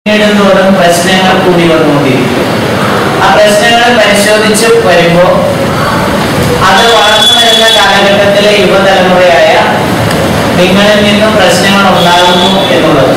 നേടുന്നതോറും പ്രശ്നങ്ങൾ കൂടി വന്നുകൊണ്ടിരിക്കും ആ പ്രശ്നങ്ങൾ പരിശോധിച്ച് വരുമ്പോൾ അത് വളർന്നു വരുന്ന കാലഘട്ടത്തിലെ യുവതലമുറയായ നിങ്ങളിൽ നിന്നും പ്രശ്നങ്ങൾ ഉണ്ടാകുന്നു എന്നുള്ളത്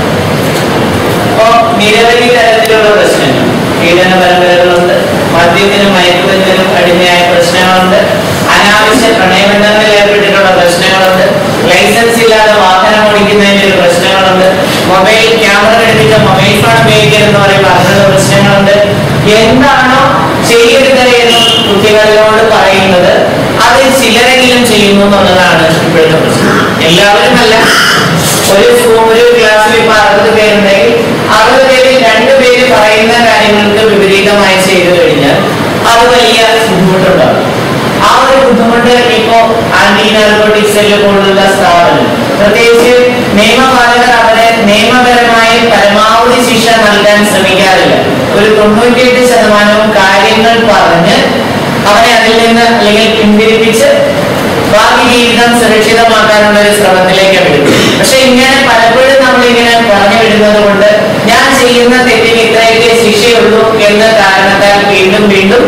അപ്പോ നിരവധി തരത്തിലുള്ള പ്രശ്നങ്ങൾ പീഡന പരമ്പരകളുണ്ട് മദ്യത്തിനും മയക്കുമരുന്നിനും അടിമയായ പ്രശ്നങ്ങളുണ്ട് അനാവശ്യ പ്രണയബന്ധങ്ങളിൽ ഏർപ്പെട്ടിട്ടുള്ള പ്രശ്നങ്ങളുണ്ട് ലൈസൻസ് ഇല്ലാതെ വാഹനം ഓടിക്കുന്നതിന്റെ ഒരു പ്രശ്നങ്ങളുണ്ട് മൊബൈൽ ക്യാമറ ഘടിപ്പിച്ച മൊബൈൽ ഫോൺ ഉപയോഗിക്കൽ എന്ന് പറയുമ്പോൾ അതിനുള്ള പ്രശ്നങ്ങളുണ്ട് എന്താണോ ചെയ്യരുത് എന്ന് കുട്ടികളോട് പറയുന്നത് അത് ചിലരെങ്കിലും ചെയ്യുന്നു എന്നുള്ളതാണ് ഇപ്പോഴത്തെ പ്രശ്നം എല്ലാവരും അല്ല ഒരു സ്കൂ- ഒരു ക്ലാസ്സിൽ ഇപ്പൊ അറുപത് പേരുണ്ടെങ്കിൽ അറുപത് പേരിൽ രണ്ട് പേര് പറയുന്ന കാര്യങ്ങൾക്ക് വിപരീതമായി ചെയ്തു കഴിഞ്ഞാൽ അത് വലിയ ബുദ്ധിമുട്ടുണ്ടാകും ആ ഒരു ബുദ്ധിമുട്ട് ഇപ്പോ ആന്റി നാർക്കോട്ടിക്സിൽ പോലുള്ള സ്ഥാപനം പ്രത്യേകിച്ച് നിയമപാലകർ അവരെ നിയമപരമായി പരമാവധി ശിക്ഷ നൽകാൻ ശ്രമിക്കാറില്ല ഒരു തൊണ്ണൂറ്റിയെട്ട് ശതമാനവും കാര്യങ്ങൾ പറഞ്ഞ് അവനെ അതിൽ നിന്ന് അല്ലെങ്കിൽ പിന്തിരിപ്പിച്ച് ഭാവി ജീവിതം സുരക്ഷിതമാക്കാനുള്ള ഒരു ശ്രമത്തിലേക്ക് വിടും പക്ഷെ ഇങ്ങനെ പലപ്പോഴും നമ്മൾ ഇങ്ങനെ പറഞ്ഞു വിടുന്നത് കൊണ്ട് ഞാൻ ചെയ്യുന്ന തെറ്റിന് ഇത്രയൊക്കെ ശിക്ഷയുള്ളൂ എന്ന കാരണത്താൽ വീണ്ടും വീണ്ടും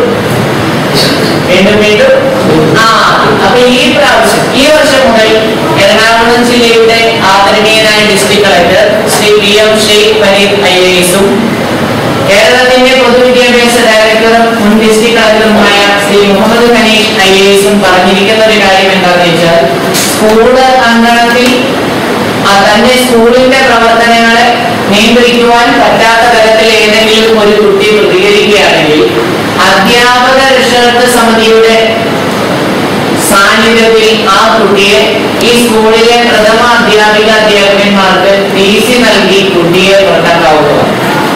വീണ്ടും വീണ്ടും ആ അപ്പൊ ഈ പ്രാവശ്യം ഈ വർഷം മുതൽ എറണാകുളം ജില്ലയുടെ ആദരണീയനായ district collector Shri P M Sheikh Fareed I A എസും കേരളത്തിന്റെ പൊതുവിദ്യാഭ്യാസ ഡയറക്ടറും മുൻ ഡിസ്ട്രിക്ട് കളക്ടറുമായ ശ്രീ മുഹമ്മദ് ഹനീഫ് ഐ എ എസും പറഞ്ഞിരിക്കുന്ന ഒരു കാര്യം എന്താണെന്ന് വെച്ചാൽ സ്കൂള് അങ്കണത്തിൽ ആ തന്റെ സ്കൂളിന്റെ പ്രവർത്തനങ്ങളെ നിയന്ത്രിക്കുവാൻ പറ്റാത്ത തരത്തിൽ ഏതെങ്കിലും ഒരു കുട്ടി പ്രതികരിക്കുകയാണെങ്കിൽ അധ്യാപക രക്ഷകർത്ത സമിതിയുടെ സാന്നിധ്യത്തിൽ ആ കുട്ടിയെ ഈ സ്കൂളിലെ പ്രഥമ അധ്യാപിക അധ്യാപകന്മാർക്ക് ടി സി നൽകി കുട്ടിയെ പുറത്താക്കാവുന്നതാണ്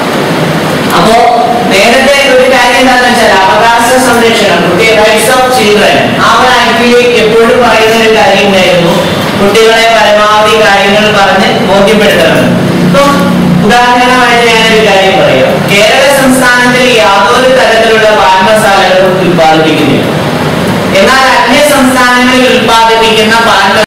അപ്പോ നേരത്തെ ഒരു കാര്യം എന്താണെന്ന് വെച്ചാൽ അവകാശ സംരക്ഷണം കുട്ടിയെ റൈറ്റ്സ് ഓഫ് ചിൽഡ്രൻ ആ ഒരു ആക്ടില് എപ്പോഴും പറയുന്ന ഒരു കാര്യം ഉണ്ടായിരുന്നു കുട്ടികളെ പരമാവധി കാര്യങ്ങൾ പറഞ്ഞ് ബോധ്യപ്പെടുത്തണം ഇപ്പൊ ഉദാഹരണമായിട്ട് ഞാനൊരു കാര്യം പറയാം കേരള സംസ്ഥാനത്തിൽ യാതൊരു തരത്തിലുള്ള പാൻമസാലകളും ഉത്പാദിപ്പിക്കുന്നില്ല എന്നാൽ അന്യ സംസ്ഥാനങ്ങളിൽ ഉത്പാദിപ്പിക്കുന്ന പാൻ